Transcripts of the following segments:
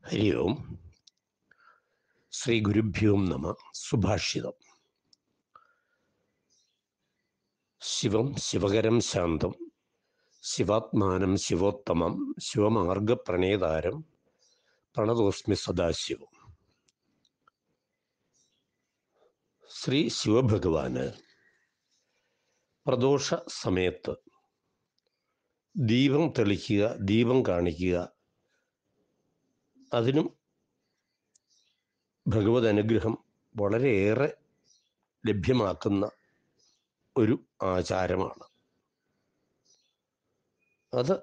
ഹരി ഓം ശ്രീ ഗുരുഭ്യോ നമ സുഭാഷിതം ശിവം ശിവകരം ശാന്തം ശിവാത്മാനം ശിവോത്തമം ശിവമാർഗപ്രണേതാരം പ്രണതോസ്മി സദാശിവം ശ്രീ ശിവഭഗവാന് പ്രദോഷ സമയത്ത് ദീപം തെളിക്കുക ദീപം കാണിക്കുക അതിനും ഭഗവത് അനുഗ്രഹം വളരെയേറെ ലഭ്യമാക്കുന്ന ഒരു ആചാരമാണ് അത്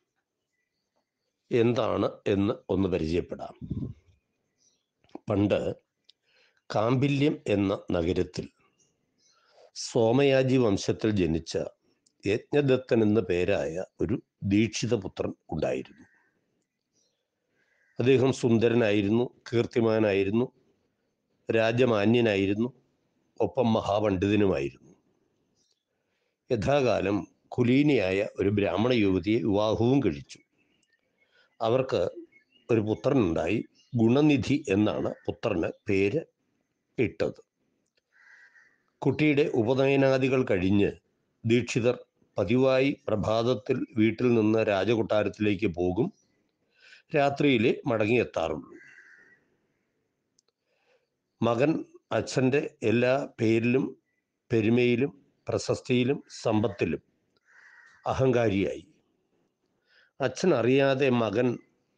എന്താണ് എന്ന് ഒന്ന് പരിചയപ്പെടാം പണ്ട് കാമ്പില്യം എന്ന നഗരത്തിൽ സോമയാജി വംശത്തിൽ ജനിച്ച യജ്ഞദത്തൻ എന്ന പേരായ ഒരു ദീക്ഷിതപുത്രൻ ഉണ്ടായിരുന്നു അദ്ദേഹം സുന്ദരനായിരുന്നു കീർത്തിമാനായിരുന്നു രാജമാന്യനായിരുന്നു ഒപ്പം മഹാപണ്ഡിതനുമായിരുന്നു യഥാകാലം കുലീനിയായ ഒരു ബ്രാഹ്മണ യുവതിയെ വിവാഹവും കഴിച്ചു അവർക്ക് ഒരു പുത്രനുണ്ടായി ഗുണനിധി എന്നാണ് പുത്രന് പേര് ഇട്ടത് കുട്ടിയുടെ ഉപനയനാദികൾ കഴിഞ്ഞ് ദീക്ഷിതർ പതിവായി പ്രഭാതത്തിൽ വീട്ടിൽ നിന്ന് രാജകൊട്ടാരത്തിലേക്ക് പോകും രാത്രിയിലെ മടങ്ങിയെത്താറുള്ളൂ മകൻ അച്ഛൻ്റെ എല്ലാ പേരിലും പെരുമയിലും പ്രശസ്തിയിലും സമ്പത്തിലും അഹങ്കാരിയായി അച്ഛൻ അറിയാതെ മകൻ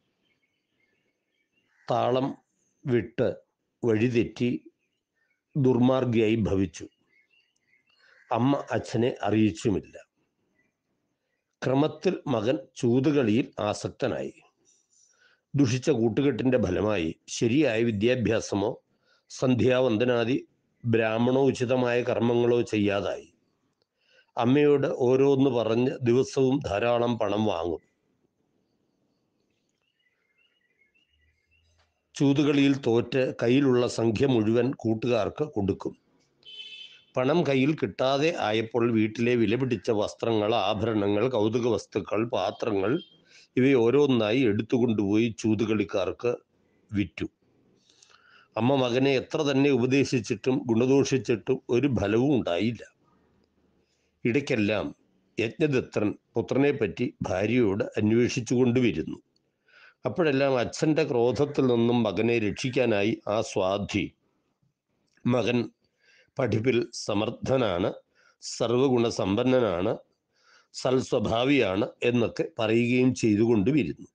താളം വിട്ട് വഴിതെറ്റി ദുർമാർഗിയായി ഭവിച്ചു അമ്മ അച്ഛനെ അറിയിച്ചുമില്ല ക്രമത്തിൽ മകൻ ചൂതുകളിയിൽ ആസക്തനായി ദുഷിച്ച കൂട്ടുകെട്ടിൻ്റെ ഫലമായി ശരിയായ വിദ്യാഭ്യാസമോ സന്ധ്യാവന്ദനാദി ബ്രാഹ്മണോചിതമായ കർമ്മങ്ങളോ ചെയ്യാതായി അമ്മയോട് ഓരോന്ന് പറഞ്ഞ് ദിവസവും ധാരാളം പണം വാങ്ങും ചൂതുകളിയിൽ തോറ്റ് കയ്യിലുള്ള സംഖ്യ മുഴുവൻ കൂട്ടുകാർക്ക് കൊടുക്കും പണം കയ്യിൽ കിട്ടാതെ ആയപ്പോൾ വീട്ടിലെ വിലപിടിച്ച വസ്ത്രങ്ങൾ ആഭരണങ്ങൾ കൗതുക വസ്തുക്കൾ പാത്രങ്ങൾ ഇവ ഓരോന്നായി എടുത്തുകൊണ്ടുപോയി ചൂതുകളിക്കാർക്ക് വിറ്റു അമ്മ മകനെ എത്ര തന്നെ ഉപദേശിച്ചിട്ടും ഗുണദോഷിച്ചിട്ടും ഒരു ഫലവും ഉണ്ടായില്ല ഇടയ്ക്കെല്ലാം യജ്ഞദത്രൻ പുത്രനെ പറ്റി ഭാര്യയോട് അന്വേഷിച്ചു കൊണ്ടുവരുന്നു അപ്പോഴെല്ലാം അച്ഛൻ്റെ ക്രോധത്തിൽ നിന്നും മകനെ രക്ഷിക്കാനായി ആ സ്വാധി മകൻ പഠിപ്പിൽ സമർത്ഥനാണ് സർവഗുണസമ്പന്നനാണ് സൽസ്വഭാവിയാണ് എന്നൊക്കെ പറയുകയും ചെയ്തുകൊണ്ട് വരുന്നു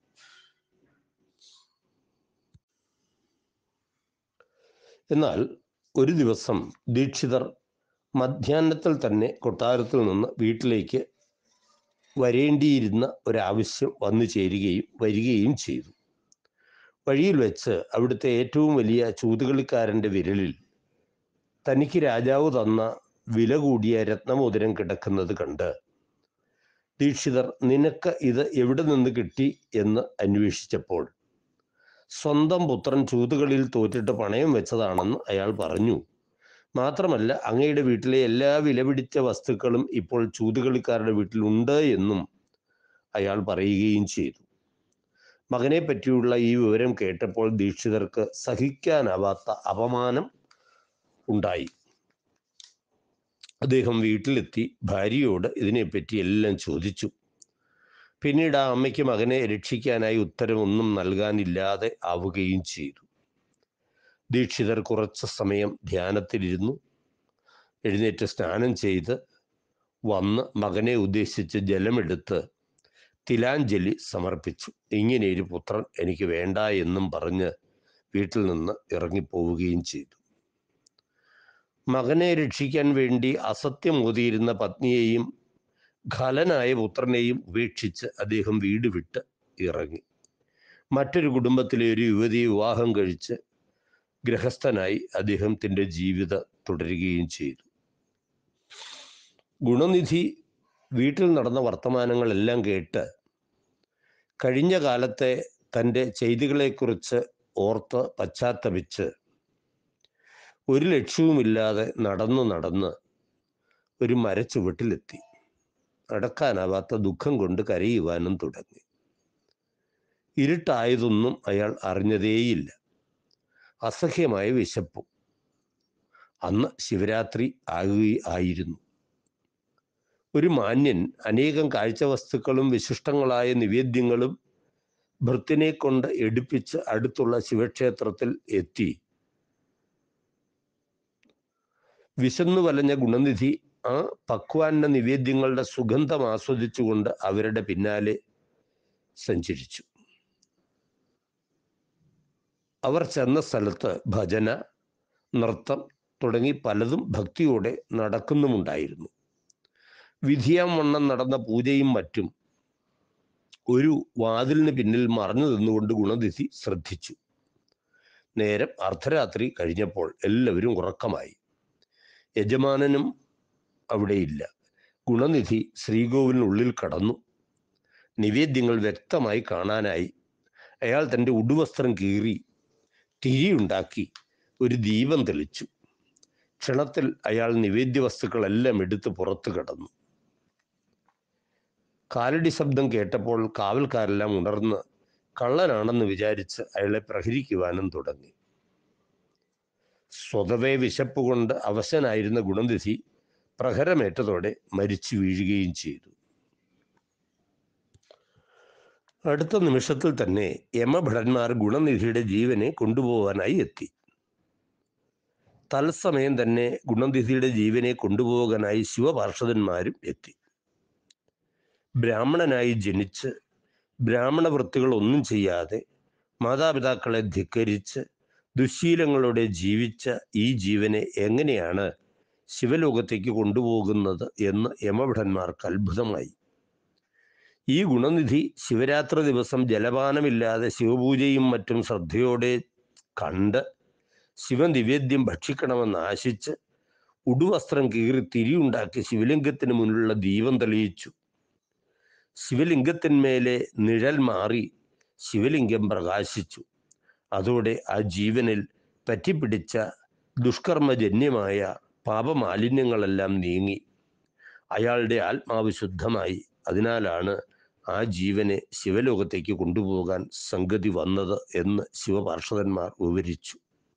എന്നാൽ ഒരു ദിവസം ദീക്ഷിതർ മധ്യാഹ്നത്തിൽ തന്നെ കൊട്ടാരത്തിൽ നിന്ന് വീട്ടിലേക്ക് വരേണ്ടിയിരുന്ന ഒരാവശ്യം വന്നു ചേരുകയും വരികയും ചെയ്തു വഴിയിൽ വെച്ച് അവിടുത്തെ ഏറ്റവും വലിയ ചൂതുകളിക്കാരൻ്റെ വിരലിൽ തനിക്ക് രാജാവ് തന്ന വില കൂടിയ രത്നമോതിരം കിടക്കുന്നത് കണ്ട് ദീക്ഷിതർ നിനക്ക് ഇത് എവിടെ നിന്ന് കിട്ടി എന്ന് അന്വേഷിച്ചപ്പോൾ സ്വന്തം പുത്രൻ ചൂതുകളിൽ തോറ്റിട്ട് പണയം വെച്ചതാണെന്ന് അയാൾ പറഞ്ഞു മാത്രമല്ല അങ്ങയുടെ വീട്ടിലെ എല്ലാ വിലപിടിച്ച വസ്തുക്കളും ഇപ്പോൾ ചൂതുകളിക്കാരുടെ വീട്ടിലുണ്ട് എന്നും അയാൾ പറയുകയും ചെയ്തു മകനെ പറ്റിയുള്ള ഈ വിവരം കേട്ടപ്പോൾ ദീക്ഷിതർക്ക് സഹിക്കാനാവാത്ത അപമാനം ഉണ്ടായി അദ്ദേഹം വീട്ടിലെത്തി ഭാര്യയോട് ഇതിനെപ്പറ്റി എല്ലാം ചോദിച്ചു പിന്നീട് ആ അമ്മയ്ക്ക് മകനെ രക്ഷിക്കാനായി ഉത്തരവൊന്നും നൽകാനില്ലാതെ ആവുകയും ചെയ്തു ദീക്ഷിതർ കുറച്ച് സമയം ധ്യാനത്തിലിരുന്നു എഴുന്നേറ്റ് സ്നാനം ചെയ്ത് വന്ന് മകനെ ഉദ്ദേശിച്ച് ജലമെടുത്ത് തിലാഞ്ജലി സമർപ്പിച്ചു ഇങ്ങനെയൊരു പുത്രൻ എനിക്ക് വേണ്ട എന്നും പറഞ്ഞ് വീട്ടിൽ നിന്ന് ഇറങ്ങിപ്പോവുകയും ചെയ്തു മകനെ രക്ഷിക്കാൻ വേണ്ടി അസത്യം ഓതിയിരുന്ന പത്നിയെയും ഖലനായ പുത്രനെയും ഉപേക്ഷിച്ച് അദ്ദേഹം വീട് വിട്ട് ഇറങ്ങി മറ്റൊരു കുടുംബത്തിലെ ഒരു യുവതിയെ വിവാഹം കഴിച്ച് ഗൃഹസ്ഥനായി അദ്ദേഹത്തിൻ്റെ ജീവിതം തുടരുകയും ചെയ്തു ഗുണനിധി വീട്ടിൽ നടന്ന വർത്തമാനങ്ങളെല്ലാം കേട്ട് കഴിഞ്ഞ കാലത്തെ തൻ്റെ ചെയ്തികളെക്കുറിച്ച് ഓർത്ത് പശ്ചാത്തപിച്ച് ഒരു ലക്ഷ്യവുമില്ലാതെ നടന്നു നടന്ന് ഒരു മരച്ചുവട്ടിലെത്തി അടക്കാനാവാത്ത ദുഃഖം കൊണ്ട് കരയുവാനും തുടങ്ങി ഇരുട്ടായതൊന്നും അയാൾ അറിഞ്ഞതേയില്ല അസഹ്യമായ വിശപ്പും അന്ന് ശിവരാത്രി ആകുകയായിരുന്നു ഒരു മാന്യൻ അനേകം കാഴ്ചവസ്തുക്കളും വിശിഷ്ടങ്ങളായ നിവേദ്യങ്ങളും ഭൃത്തിനെ കൊണ്ട് എടുപ്പിച്ച് അടുത്തുള്ള ശിവക്ഷേത്രത്തിൽ എത്തി വിശന്നു വലഞ്ഞ ഗുണനിധി ആ പക്വാന്ന നിവേദ്യങ്ങളുടെ സുഗന്ധം ആസ്വദിച്ചുകൊണ്ട് അവരുടെ പിന്നാലെ സഞ്ചരിച്ചു അവർ ചെന്ന സ്ഥലത്ത് ഭജന നൃത്തം തുടങ്ങി പലതും ഭക്തിയോടെ നടക്കുന്നുമുണ്ടായിരുന്നു വിധിയാം വണ്ണം നടന്ന പൂജയും മറ്റും ഒരു വാതിലിന് പിന്നിൽ മറഞ്ഞു നിന്നുകൊണ്ട് ഗുണനിധി ശ്രദ്ധിച്ചു നേരം അർദ്ധരാത്രി കഴിഞ്ഞപ്പോൾ എല്ലാവരും ഉറക്കമായി യജമാനനും അവിടെയില്ല ഗുണനിധി ശ്രീകോവിലിനുള്ളിൽ കടന്നു നിവേദ്യങ്ങൾ വ്യക്തമായി കാണാനായി അയാൾ തൻ്റെ ഉടുവസ്ത്രം കീറി തിരിയുണ്ടാക്കി ഒരു ദീപം തെളിച്ചു ക്ഷണത്തിൽ അയാൾ നിവേദ്യ വസ്തുക്കളെല്ലാം എടുത്ത് പുറത്തു കടന്നു കാലടി ശബ്ദം കേട്ടപ്പോൾ കാവൽക്കാരെല്ലാം ഉണർന്ന് കള്ളനാണെന്ന് വിചാരിച്ച് അയാളെ പ്രഹരിക്കുവാനും തുടങ്ങി സ്വതവേ വിശപ്പ് കൊണ്ട് അവശനായിരുന്ന ഗുണനിധി പ്രഹരമേറ്റതോടെ മരിച്ചു വീഴുകയും ചെയ്തു അടുത്ത നിമിഷത്തിൽ തന്നെ യമഭടന്മാർ ഗുണനിധിയുടെ ജീവനെ കൊണ്ടുപോകാനായി എത്തി തത്സമയം തന്നെ ഗുണനിധിയുടെ ജീവനെ കൊണ്ടുപോകാനായി ശിവപാർഷദന്മാരും എത്തി ബ്രാഹ്മണനായി ജനിച്ച് ബ്രാഹ്മണ വൃത്തികൾ ഒന്നും ചെയ്യാതെ മാതാപിതാക്കളെ ധിക്കരിച്ച് ദുശീലങ്ങളോടെ ജീവിച്ച ഈ ജീവനെ എങ്ങനെയാണ് ശിവലോകത്തേക്ക് കൊണ്ടുപോകുന്നത് എന്ന് യമഭടന്മാർക്ക് അത്ഭുതമായി ഈ ഗുണനിധി ശിവരാത്രി ദിവസം ജലപാനമില്ലാതെ ശിവപൂജയും മറ്റും ശ്രദ്ധയോടെ കണ്ട് ശിവനിവേദ്യം ഭക്ഷിക്കണമെന്ന് ആശിച്ച് ഉടുവസ്ത്രം കീറി തിരിയുണ്ടാക്കി ശിവലിംഗത്തിന് മുന്നിലുള്ള ദീപം തെളിയിച്ചു ശിവലിംഗത്തിന്മേലെ നിഴൽ മാറി ശിവലിംഗം പ്രകാശിച്ചു അതോടെ ആ ജീവനിൽ പറ്റിപ്പിടിച്ച ദുഷ്കർമ്മജന്യമായ പാപമാലിന്യങ്ങളെല്ലാം നീങ്ങി അയാളുടെ ആത്മാവ് ശുദ്ധമായി അതിനാലാണ് ആ ജീവനെ ശിവലോകത്തേക്ക് കൊണ്ടുപോകാൻ സംഗതി വന്നത് എന്ന് ശിവപാർഷദന്മാർ വിവരിച്ചു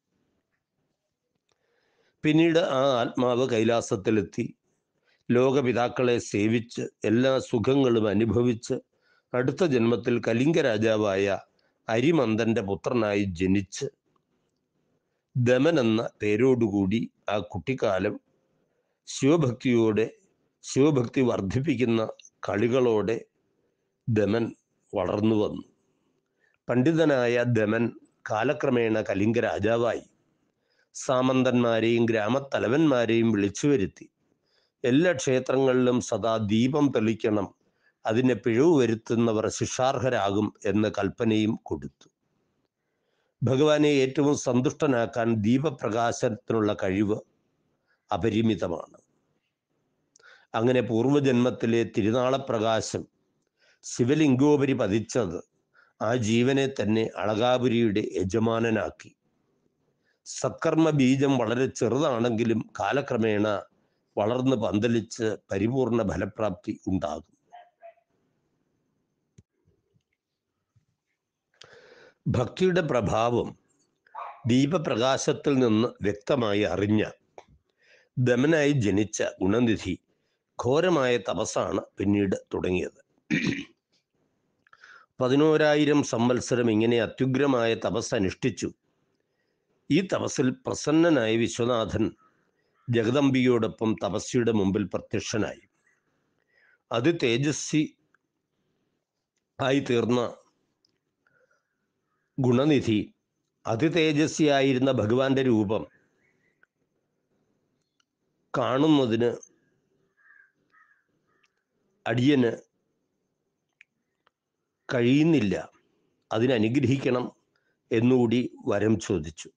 പിന്നീട് ആ ആത്മാവ് കൈലാസത്തിലെത്തി ലോകപിതാക്കളെ സേവിച്ച് എല്ലാ സുഖങ്ങളും അനുഭവിച്ച് അടുത്ത ജന്മത്തിൽ കലിംഗ രാജാവായ അരിമന്ദന്റെ പുത്രനായി ജനിച്ച് ദമൻ എന്ന പേരോടുകൂടി ആ കുട്ടിക്കാലം ശിവഭക്തിയോടെ ശിവഭക്തി വർദ്ധിപ്പിക്കുന്ന കളികളോടെ ദമൻ വളർന്നു വന്നു പണ്ഡിതനായ ദമൻ കാലക്രമേണ കലിംഗ രാജാവായി സാമന്തന്മാരെയും ഗ്രാമത്തലവന്മാരെയും വിളിച്ചു വരുത്തി എല്ലാ ക്ഷേത്രങ്ങളിലും സദാ ദീപം തെളിക്കണം അതിനെ പിഴവ് വരുത്തുന്നവർ ശിക്ഷാർഹരാകും എന്ന കൽപ്പനയും കൊടുത്തു ഭഗവാനെ ഏറ്റവും സന്തുഷ്ടനാക്കാൻ ദീപപ്രകാശനത്തിനുള്ള കഴിവ് അപരിമിതമാണ് അങ്ങനെ പൂർവജന്മത്തിലെ തിരുനാളപ്രകാശം ശിവലിംഗോപരി പതിച്ചത് ആ ജീവനെ തന്നെ അളകാപുരിയുടെ യജമാനനാക്കി സത്കർമ്മ ബീജം വളരെ ചെറുതാണെങ്കിലും കാലക്രമേണ വളർന്ന് പന്തലിച്ച് പരിപൂർണ ഫലപ്രാപ്തി ഉണ്ടാകും ഭക്തിയുടെ പ്രഭാവം ദീപപ്രകാശത്തിൽ നിന്ന് വ്യക്തമായി അറിഞ്ഞ ദമനായി ജനിച്ച ഗുണനിധി ഘോരമായ തപസ്സാണ് പിന്നീട് തുടങ്ങിയത് പതിനോരായിരം സംവത്സരം ഇങ്ങനെ അത്യുഗ്രമായ തപസ് അനുഷ്ഠിച്ചു ഈ തപസ്സിൽ പ്രസന്നനായ വിശ്വനാഥൻ ജഗദംബിയോടൊപ്പം തപസ്യയുടെ മുമ്പിൽ പ്രത്യക്ഷനായി അത് തേജസ്വി ആയി തീർന്ന ഗുണനിധി അതിതേജസ്വിയായിരുന്ന ഭഗവാന്റെ രൂപം കാണുന്നതിന് അടിയന് കഴിയുന്നില്ല അതിനനുഗ്രഹിക്കണം എന്നുകൂടി വരം ചോദിച്ചു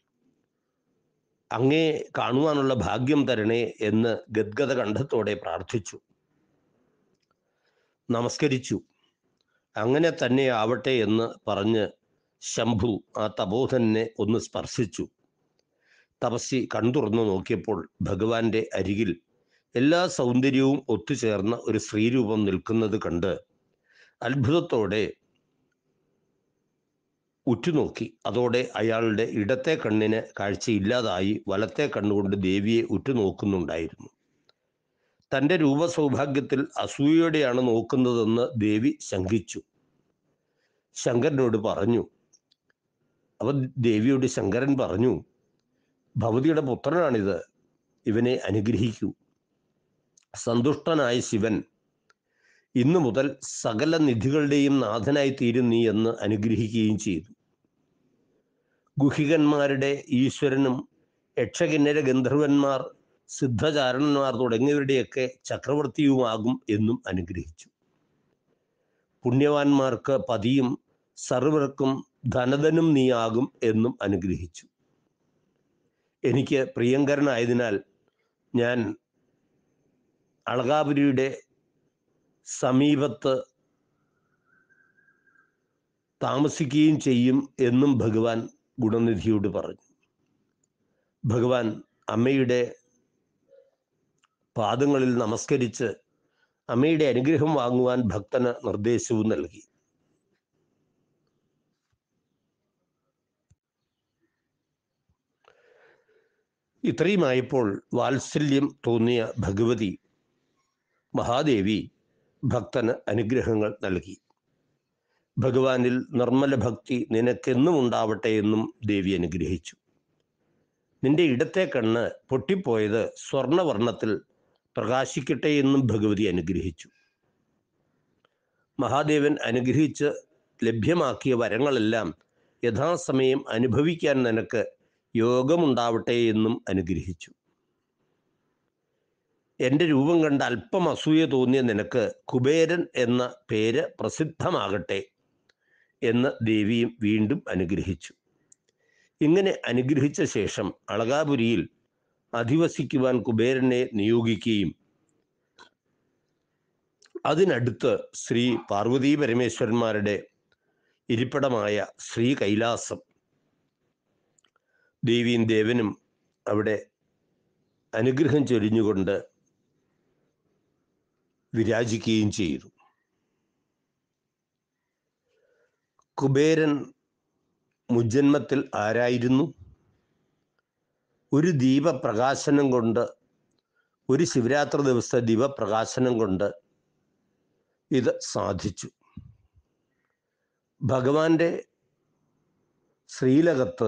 അങ്ങേ കാണുവാനുള്ള ഭാഗ്യം തരണേ എന്ന് ഗദ്ഗത കണ്ഠത്തോടെ പ്രാർത്ഥിച്ചു നമസ്കരിച്ചു അങ്ങനെ തന്നെ ആവട്ടെ എന്ന് പറഞ്ഞ് ശംഭു ആ തപോധനെ ഒന്ന് സ്പർശിച്ചു തപസ്സി കൺതുറന്നു നോക്കിയപ്പോൾ ഭഗവാന്റെ അരികിൽ എല്ലാ സൗന്ദര്യവും ഒത്തുചേർന്ന ഒരു സ്ത്രീരൂപം നിൽക്കുന്നത് കണ്ട് അത്ഭുതത്തോടെ ഉറ്റുനോക്കി അതോടെ അയാളുടെ ഇടത്തെ കണ്ണിന് കാഴ്ചയില്ലാതായി വലത്തെ കണ്ണുകൊണ്ട് ദേവിയെ ഉറ്റുനോക്കുന്നുണ്ടായിരുന്നു തൻ്റെ രൂപസൗഭാഗ്യത്തിൽ അസൂയയോടെയാണ് നോക്കുന്നതെന്ന് ദേവി ശങ്കിച്ചു ശങ്കരനോട് പറഞ്ഞു അവ ദേവിയോട് ശങ്കരൻ പറഞ്ഞു ഭവതിയുടെ പുത്രനാണിത് ഇവനെ അനുഗ്രഹിക്കൂ സന്തുഷ്ടനായ ശിവൻ ഇന്നു മുതൽ സകല നിധികളുടെയും നാഥനായി തീരും നീ എന്ന് അനുഗ്രഹിക്കുകയും ചെയ്തു ഗുഹികന്മാരുടെ ഈശ്വരനും യക്ഷകിന്നര ഗന്ധർവന്മാർ സിദ്ധചാരണന്മാർ തുടങ്ങിയവരുടെയൊക്കെ ചക്രവർത്തിയുമാകും എന്നും അനുഗ്രഹിച്ചു പുണ്യവാന്മാർക്ക് പതിയും സർവർക്കും ധനധനും നീയാകും എന്നും അനുഗ്രഹിച്ചു എനിക്ക് പ്രിയങ്കരനായതിനാൽ ഞാൻ അളകാപുരിയുടെ സമീപത്ത് താമസിക്കുകയും ചെയ്യും എന്നും ഭഗവാൻ ഗുണനിധിയോട് പറഞ്ഞു ഭഗവാൻ അമ്മയുടെ പാദങ്ങളിൽ നമസ്കരിച്ച് അമ്മയുടെ അനുഗ്രഹം വാങ്ങുവാൻ ഭക്തന് നിർദ്ദേശവും നൽകി ഇത്രയുമായപ്പോൾ വാത്സല്യം തോന്നിയ ഭഗവതി മഹാദേവി ഭക്തന് അനുഗ്രഹങ്ങൾ നൽകി ഭഗവാനിൽ നിർമ്മല ഭക്തി നിനക്കെന്നും ഉണ്ടാവട്ടെ എന്നും ദേവി അനുഗ്രഹിച്ചു നിന്റെ ഇടത്തെ കണ്ണ് പൊട്ടിപ്പോയത് സ്വർണവർണ്ണത്തിൽ പ്രകാശിക്കട്ടെ എന്നും ഭഗവതി അനുഗ്രഹിച്ചു മഹാദേവൻ അനുഗ്രഹിച്ച് ലഭ്യമാക്കിയ വരങ്ങളെല്ലാം യഥാസമയം അനുഭവിക്കാൻ നിനക്ക് യോഗമുണ്ടാവട്ടെ എന്നും അനുഗ്രഹിച്ചു എൻ്റെ രൂപം കണ്ട് അല്പം അസൂയ തോന്നിയ നിനക്ക് കുബേരൻ എന്ന പേര് പ്രസിദ്ധമാകട്ടെ എന്ന് ദേവിയും വീണ്ടും അനുഗ്രഹിച്ചു ഇങ്ങനെ അനുഗ്രഹിച്ച ശേഷം അളകാപുരിയിൽ അധിവസിക്കുവാൻ കുബേരനെ നിയോഗിക്കുകയും അതിനടുത്ത് ശ്രീ പാർവതീ പരമേശ്വരന്മാരുടെ ഇരിപ്പിടമായ ശ്രീ കൈലാസം ദേവിയും ദേവനും അവിടെ അനുഗ്രഹം ചൊരിഞ്ഞുകൊണ്ട് വിരാജിക്കുകയും ചെയ്തു കുബേരൻ മുജന്മത്തിൽ ആരായിരുന്നു ഒരു ദീപപ്രകാശനം കൊണ്ട് ഒരു ശിവരാത്രി ദിവസത്തെ ദീപപ്രകാശനം കൊണ്ട് ഇത് സാധിച്ചു ഭഗവാന്റെ ശ്രീലകത്ത്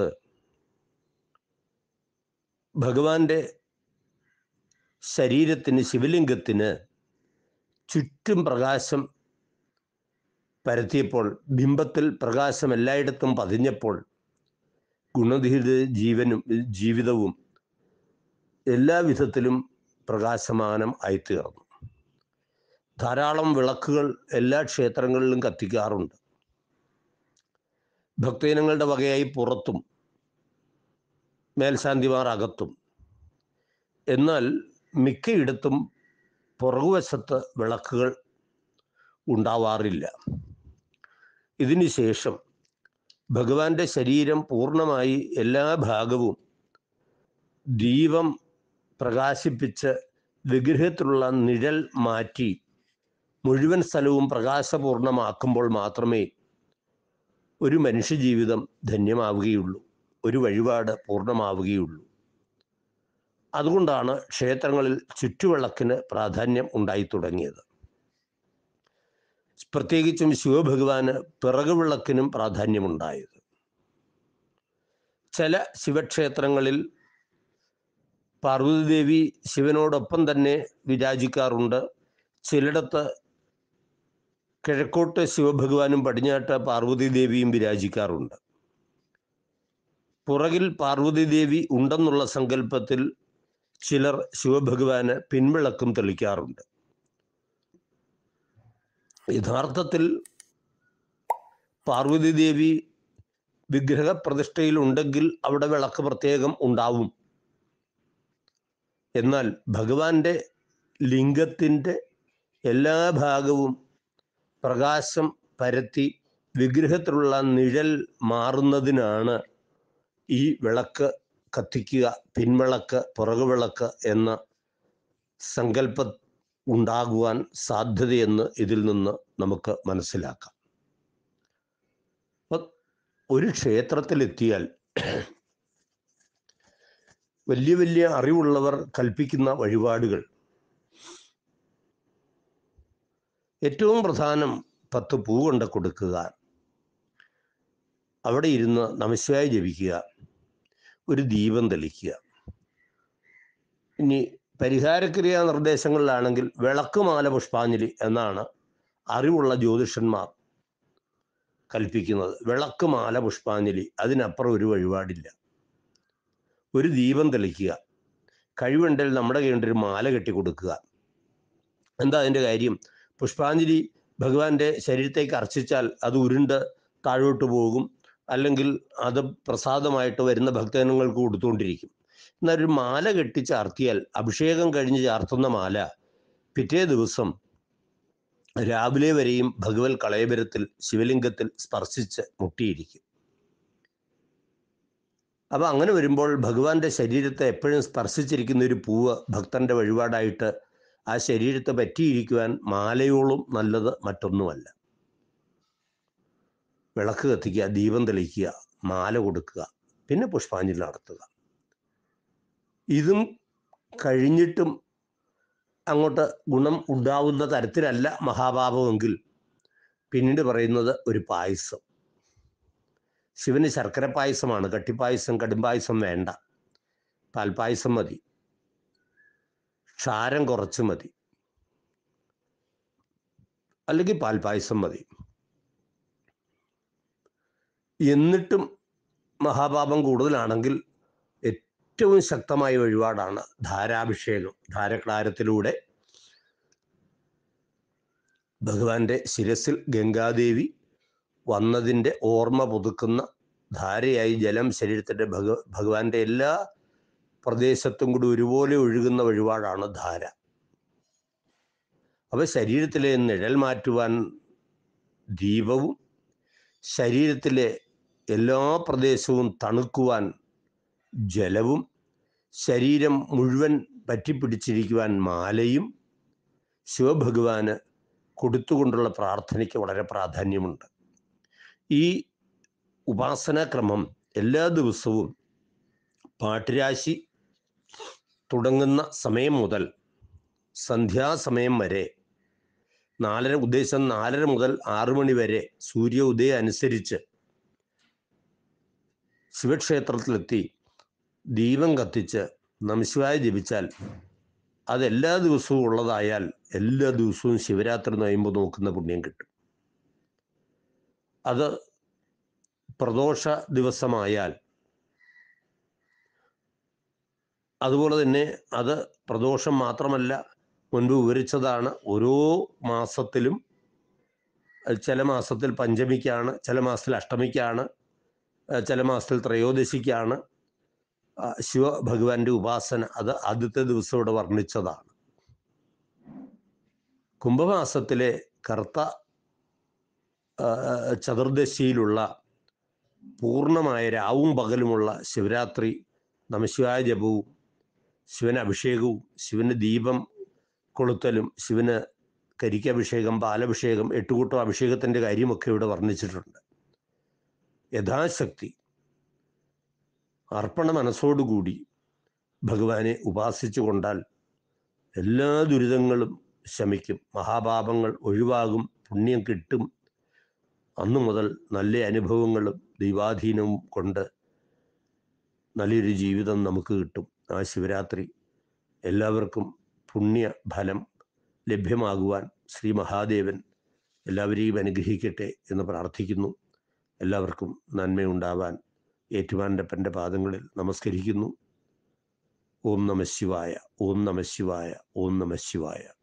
ഭഗവാന്റെ ശരീരത്തിന് ശിവലിംഗത്തിന് ചുറ്റും പ്രകാശം പരത്തിയപ്പോൾ ബിംബത്തിൽ പ്രകാശം എല്ലായിടത്തും പതിഞ്ഞപ്പോൾ ഗുണധീര ജീവനും ജീവിതവും എല്ലാ വിധത്തിലും പ്രകാശമാനം ആയിത്തീർന്നു ധാരാളം വിളക്കുകൾ എല്ലാ ക്ഷേത്രങ്ങളിലും കത്തിക്കാറുണ്ട് ഭക്തജനങ്ങളുടെ വകയായി പുറത്തും മേൽശാന്തിമാർ അകത്തും എന്നാൽ മിക്കയിടത്തും പുറകുവശത്ത് വിളക്കുകൾ ഉണ്ടാവാറില്ല ഇതിന് ശേഷം ഭഗവാന്റെ ശരീരം പൂർണ്ണമായി എല്ലാ ഭാഗവും ദീപം പ്രകാശിപ്പിച്ച് വിഗ്രഹത്തിലുള്ള നിഴൽ മാറ്റി മുഴുവൻ സ്ഥലവും പ്രകാശപൂർണമാക്കുമ്പോൾ മാത്രമേ ഒരു മനുഷ്യജീവിതം ധന്യമാവുകയുള്ളൂ ഒരു വഴിപാട് പൂർണ്ണമാവുകയുള്ളൂ അതുകൊണ്ടാണ് ക്ഷേത്രങ്ങളിൽ ചുറ്റുവിളക്കിന് പ്രാധാന്യം ഉണ്ടായി തുടങ്ങിയത് പ്രത്യേകിച്ചും ശിവഭഗവാന് പിറകുവിളക്കിനും പ്രാധാന്യമുണ്ടായത് ചില ശിവക്ഷേത്രങ്ങളിൽ പാർവതിദേവി ശിവനോടൊപ്പം തന്നെ വിരാജിക്കാറുണ്ട് ചിലയിടത്ത് കിഴക്കോട്ട് ശിവഭഗവാനും പടിഞ്ഞാട്ട് പാർവതി ദേവിയും വിരാജിക്കാറുണ്ട് പുറകിൽ പാർവതി ദേവി ഉണ്ടെന്നുള്ള സങ്കല്പത്തിൽ ചിലർ ശിവഭഗവാന് പിൻവിളക്കും തെളിക്കാറുണ്ട് യഥാർത്ഥത്തിൽ പാർവതി ദേവി വിഗ്രഹപ്രതിഷ്ഠയിൽ ഉണ്ടെങ്കിൽ അവിടെ വിളക്ക് പ്രത്യേകം ഉണ്ടാവും എന്നാൽ ഭഗവാന്റെ ലിംഗത്തിൻ്റെ എല്ലാ ഭാഗവും പ്രകാശം പരത്തി വിഗ്രഹത്തിലുള്ള നിഴൽ മാറുന്നതിനാണ് ഈ വിളക്ക് കത്തിക്കുക പിൻവിളക്ക് പുറകുവിളക്ക് എന്ന സങ്കല്പ ഉണ്ടാകുവാൻ സാധ്യതയെന്ന് ഇതിൽ നിന്ന് നമുക്ക് മനസ്സിലാക്കാം ഒരു ക്ഷേത്രത്തിലെത്തിയാൽ വലിയ വലിയ അറിവുള്ളവർ കൽപ്പിക്കുന്ന വഴിപാടുകൾ ഏറ്റവും പ്രധാനം പത്ത് പൂ കൊണ്ട് കൊടുക്കുക അവിടെ ഇരുന്ന് നമസ്കാരം ജപിക്കുക ഒരു ദീപം തെളിക്കുക ഇനി പരിഹാരക്രിയാ നിർദ്ദേശങ്ങളിലാണെങ്കിൽ വിളക്കുമാല പുഷ്പാഞ്ജലി എന്നാണ് അറിവുള്ള ജ്യോതിഷന്മാർ കൽപ്പിക്കുന്നത് വിളക്കുമാല പുഷ്പാഞ്ജലി അതിനപ്പുറം ഒരു വഴിപാടില്ല ഒരു ദീപം തെളിക്കുക കഴിവുണ്ടെങ്കിൽ നമ്മുടെ കയ്യിൽ ഒരു മാല കെട്ടി കൊടുക്കുക എന്താ അതിൻ്റെ കാര്യം പുഷ്പാഞ്ജലി ഭഗവാന്റെ ശരീരത്തേക്ക് അർച്ചിച്ചാൽ അത് ഉരുണ്ട് താഴോട്ട് പോകും അല്ലെങ്കിൽ അത് പ്രസാദമായിട്ട് വരുന്ന ഭക്തജനങ്ങൾക്ക് കൊടുത്തുകൊണ്ടിരിക്കും എന്നാൽ ഒരു മാല കെട്ടി ചാർത്തിയാൽ അഭിഷേകം കഴിഞ്ഞ് ചാർത്തുന്ന മാല പിറ്റേ ദിവസം രാവിലെ വരെയും ഭഗവത് കളയബരത്തിൽ ശിവലിംഗത്തിൽ സ്പർശിച്ച് മുട്ടിയിരിക്കും അപ്പം അങ്ങനെ വരുമ്പോൾ ഭഗവാന്റെ ശരീരത്തെ എപ്പോഴും സ്പർശിച്ചിരിക്കുന്ന ഒരു പൂവ് ഭക്തന്റെ വഴിപാടായിട്ട് ആ ശരീരത്തെ പറ്റിയിരിക്കുവാൻ മാലയോളം നല്ലത് മറ്റൊന്നുമല്ല വിളക്ക് കത്തിക്കുക ദീപം തെളിക്കുക മാല കൊടുക്കുക പിന്നെ പുഷ്പാഞ്ജലി നടത്തുക ഇതും കഴിഞ്ഞിട്ടും അങ്ങോട്ട് ഗുണം ഉണ്ടാവുന്ന തരത്തിലല്ല മഹാപാപമെങ്കിൽ പിന്നീട് പറയുന്നത് ഒരു പായസം ശിവന് ശർക്കര പായസമാണ് കട്ടിപ്പായസം കടുംപായസം വേണ്ട പാൽപ്പായസം മതി ക്ഷാരം കുറച്ച് മതി അല്ലെങ്കിൽ പാൽപ്പായസം മതി എന്നിട്ടും മഹാപാപം കൂടുതലാണെങ്കിൽ ഏറ്റവും ശക്തമായ വഴിപാടാണ് ധാരാഭിഷേകം ധാരക്ലാരത്തിലൂടെ ഭഗവാന്റെ ശിരസിൽ ഗംഗാദേവി വന്നതിൻ്റെ ഓർമ്മ പുതുക്കുന്ന ധാരയായി ജലം ശരീരത്തിൻ്റെ ഭഗ ഭഗവാന്റെ എല്ലാ പ്രദേശത്തും കൂടി ഒരുപോലെ ഒഴുകുന്ന വഴിപാടാണ് ധാര അപ്പോൾ ശരീരത്തിലെ നിഴൽ മാറ്റുവാൻ ദീപവും ശരീരത്തിലെ എല്ലാ പ്രദേശവും തണുക്കുവാൻ ജലവും ശരീരം മുഴുവൻ പറ്റിപ്പിടിച്ചിരിക്കുവാൻ മാലയും ശിവഭഗവാന് കൊടുത്തുകൊണ്ടുള്ള പ്രാർത്ഥനയ്ക്ക് വളരെ പ്രാധാന്യമുണ്ട് ഈ ഉപാസനാക്രമം എല്ലാ ദിവസവും പാട്ടുരാശി തുടങ്ങുന്ന സമയം മുതൽ സന്ധ്യാസമയം വരെ നാലര ഉദ്ദേശം നാലര മുതൽ ആറു മണി വരെ സൂര്യ ഉദയം അനുസരിച്ച് ശിവക്ഷേത്രത്തിലെത്തി ദീപം കത്തിച്ച് നമശിവായ ജപിച്ചാൽ അതെല്ലാ ദിവസവും ഉള്ളതായാൽ എല്ലാ ദിവസവും ശിവരാത്രി നൊയമ്പ് നോക്കുന്ന പുണ്യം കിട്ടും അത് പ്രദോഷ ദിവസമായാൽ അതുപോലെ തന്നെ അത് പ്രദോഷം മാത്രമല്ല മുൻപ് വിവരിച്ചതാണ് ഓരോ മാസത്തിലും ചില മാസത്തിൽ പഞ്ചമിക്കാണ് ചില മാസത്തിൽ അഷ്ടമിക്കാണ് ചില മാസത്തിൽ ത്രയോദശിക്കാണ് ശിവ ഭഗവാന്റെ ഉപാസന അത് ആദ്യത്തെ ദിവസം ഇവിടെ വർണ്ണിച്ചതാണ് കുംഭമാസത്തിലെ കർത്ത ചതുർദശിയിലുള്ള പൂർണ്ണമായ രാവും പകലുമുള്ള ശിവരാത്രി നമശിവായ ജപവും ശിവന് അഭിഷേകവും ശിവന് ദീപം കൊളുത്തലും ശിവന് കരിക്കഭിഷേകം പാലഭിഷേകം എട്ടുകൂട്ടം അഭിഷേകത്തിൻ്റെ കാര്യമൊക്കെ ഇവിടെ വർണ്ണിച്ചിട്ടുണ്ട് യഥാശക്തി അർപ്പണ മനസ്സോടുകൂടി ഭഗവാനെ ഉപാസിച്ചു കൊണ്ടാൽ എല്ലാ ദുരിതങ്ങളും ശമിക്കും മഹാപാപങ്ങൾ ഒഴിവാകും പുണ്യം കിട്ടും അന്നു മുതൽ നല്ല അനുഭവങ്ങളും ദൈവാധീനവും കൊണ്ട് നല്ലൊരു ജീവിതം നമുക്ക് കിട്ടും ആ ശിവരാത്രി എല്ലാവർക്കും പുണ്യ ഫലം ലഭ്യമാകുവാൻ ശ്രീ മഹാദേവൻ എല്ലാവരെയും അനുഗ്രഹിക്കട്ടെ എന്ന് പ്രാർത്ഥിക്കുന്നു എല്ലാവർക്കും നന്മയുണ്ടാവാൻ ഏറ്റുമാനപ്പൻ്റെ പാദങ്ങളിൽ നമസ്കരിക്കുന്നു ഓം നമ ശിവായ ഓം നമ ശിവായ ഓം നമ ശിവായ